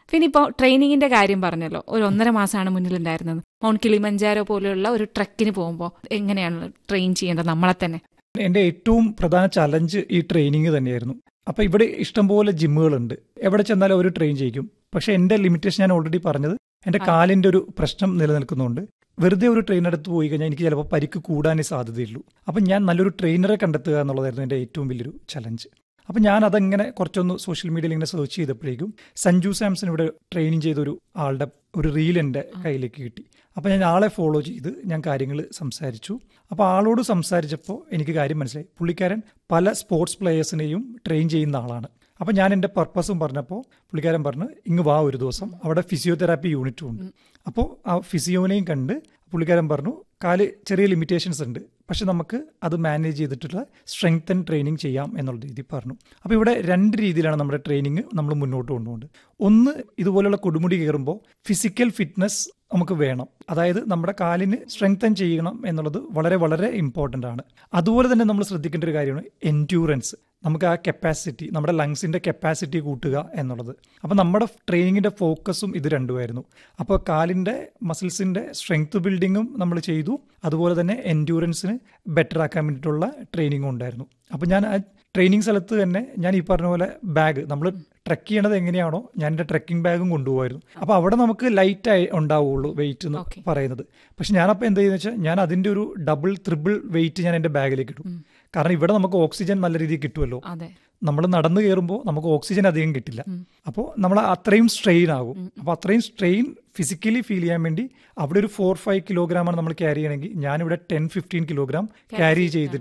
പിന്നെ ഇപ്പോൾ ട്രെയിനിങ്ങിന്റെ കാര്യം പറഞ്ഞല്ലോ ഒരു ഒന്നര മാസമാണ് മുന്നിലുണ്ടായിരുന്നത് മൗണ്ട് കിളിമഞ്ചാരോ പോലെയുള്ള ഒരു ട്രക്കിന് പോകുമ്പോൾ എങ്ങനെയാണ് ട്രെയിൻ ചെയ്യേണ്ടത് നമ്മളെ തന്നെ എൻ്റെ ഏറ്റവും പ്രധാന ചലഞ്ച് ഈ ട്രെയിനിങ് തന്നെയായിരുന്നു അപ്പോൾ ഇവിടെ ഇഷ്ടംപോലെ ജിമ്മുകളുണ്ട് എവിടെ ചെന്നാലും അവർ ട്രെയിൻ ചെയ്യിക്കും പക്ഷേ എൻ്റെ ലിമിറ്റേഷൻ ഞാൻ ഓൾറെഡി പറഞ്ഞത് എൻ്റെ ആ. കാലിൻ്റെ ഒരു പ്രശ്നം നിലനിൽക്കുന്നുണ്ട് വെറുതെ ഒരു ട്രെയിനടുത്ത് പോയി കഴിഞ്ഞാൽ എനിക്ക് ചിലപ്പോൾ പരിക്ക് കൂടാനേ സാധ്യതയുള്ളൂ അപ്പം ഞാൻ നല്ലൊരു ട്രെയിനറെ കണ്ടെത്തുക എന്നുള്ളതായിരുന്നു എൻ്റെ ഏറ്റവും വലിയൊരു ചലഞ്ച് അപ്പം ഞാൻ അതങ്ങനെ കുറച്ചൊന്ന് സോഷ്യൽ മീഡിയയിൽ ഇങ്ങനെ സെർച്ച് ചെയ്തപ്പോഴേക്കും സഞ്ജു സാംസൺ ഇവിടെ ട്രെയിനിങ് ചെയ്ത ഒരു ആളുടെ ഒരു റീൽ എൻ്റെ കയ്യിലേക്ക് കിട്ടി അപ്പോൾ ഞാൻ ആളെ ഫോളോ ചെയ്ത് ഞാൻ കാര്യങ്ങൾ സംസാരിച്ചു അപ്പോൾ ആളോട് സംസാരിച്ചപ്പോൾ എനിക്ക് കാര്യം മനസ്സിലായി പുള്ളിക്കാരൻ പല സ്പോർട്സ് പ്ലേയേഴ്സിനെയും ട്രെയിൻ ചെയ്യുന്ന ആളാണ് അപ്പോൾ ഞാൻ എൻ്റെ പർപ്പസും പറഞ്ഞപ്പോൾ പുള്ളിക്കാരൻ പറഞ്ഞു ഇങ്ങ് വാ ഒരു ദിവസം അവിടെ ഫിസിയോതെറാപ്പി യൂണിറ്റും ഉണ്ട് അപ്പോൾ ആ ഫിസിയോനെയും കണ്ട് പുള്ളിക്കാരൻ പറഞ്ഞു കാല് ചെറിയ ലിമിറ്റേഷൻസ് ഉണ്ട് പക്ഷെ നമുക്ക് അത് മാനേജ് ചെയ്തിട്ടുള്ള സ്ട്രെങ്ത് ആൻഡ് ട്രെയിനിങ് ചെയ്യാം എന്നുള്ള രീതി പറഞ്ഞു അപ്പോൾ ഇവിടെ രണ്ട് രീതിയിലാണ് നമ്മുടെ ട്രെയിനിങ് നമ്മൾ മുന്നോട്ട് കൊണ്ടുപോകുന്നത് ഒന്ന് ഇതുപോലുള്ള കൊടുമുടി കയറുമ്പോൾ ഫിസിക്കൽ ഫിറ്റ്നസ് നമുക്ക് വേണം അതായത് നമ്മുടെ കാലിന് സ്ട്രെങ്തൻ ചെയ്യണം എന്നുള്ളത് വളരെ വളരെ ഇമ്പോർട്ടൻ്റ് ആണ് അതുപോലെ തന്നെ നമ്മൾ ശ്രദ്ധിക്കേണ്ട ഒരു കാര്യമാണ് എൻഡ്യൂറൻസ് നമുക്ക് ആ കപ്പാസിറ്റി നമ്മുടെ ലങ്സിൻ്റെ കപ്പാസിറ്റി കൂട്ടുക എന്നുള്ളത് അപ്പോൾ നമ്മുടെ ട്രെയിനിങ്ങിൻ്റെ ഫോക്കസും ഇത് രണ്ടുമായിരുന്നു അപ്പോൾ കാലിൻ്റെ മസിൽസിൻ്റെ സ്ട്രെങ്ത് ബിൽഡിങ്ങും നമ്മൾ ചെയ്തു അതുപോലെ തന്നെ എൻഡ്യൂറൻസിന് ബെറ്റർ ആക്കാൻ വേണ്ടിയിട്ടുള്ള ട്രെയിനിങ്ങും ഉണ്ടായിരുന്നു അപ്പോൾ ഞാൻ ആ ട്രെയിനിങ് സ്ഥലത്ത് തന്നെ ഞാൻ ഈ പറഞ്ഞ പോലെ ബാഗ് നമ്മൾ ട്രക്ക് ചെയ്യണത് എങ്ങനെയാണോ ഞാൻ എൻ്റെ ട്രക്കിംഗ് ബാഗും കൊണ്ടുപോകായിരുന്നു അപ്പോൾ അവിടെ നമുക്ക് ലൈറ്റ് ആയി ഉണ്ടാവുള്ളൂ വെയിറ്റ് എന്ന് Okay. പറയുന്നത് പക്ഷെ ഞാനപ്പോൾ എന്ത് ചെയ്യുന്നത് വെച്ചാൽ ഞാൻ അതിൻ്റെ ഒരു ഡബിൾ ത്രിബിൾ വെയിറ്റ് ഞാൻ എൻ്റെ ബാഗിലേക്ക് ഇടും കാരണം ഇവിടെ നമുക്ക് ഓക്സിജൻ നല്ല രീതിയിൽ കിട്ടുമല്ലോ അതെ നമ്മൾ നടന്നു കയറുമ്പോൾ നമുക്ക് ഓക്സിജൻ അധികം കിട്ടില്ല അപ്പോൾ നമ്മൾ അത്രയും സ്ട്രെയിൻ ആകും അപ്പോൾ അത്രയും സ്ട്രെയിൻ ഫിസിക്കലി ഫീൽ ചെയ്യാൻ വേണ്ടി അവിടെ ഒരു ഫോർ ഫൈവ് കിലോഗ്രാമാണ് നമ്മൾ ക്യാരി ചെയ്യണമെങ്കിൽ ഞാനിവിടെ ടെൻ ഫിഫ്റ്റീൻ കിലോഗ്രാം ക്യാരി ചെയ്തിട്ട്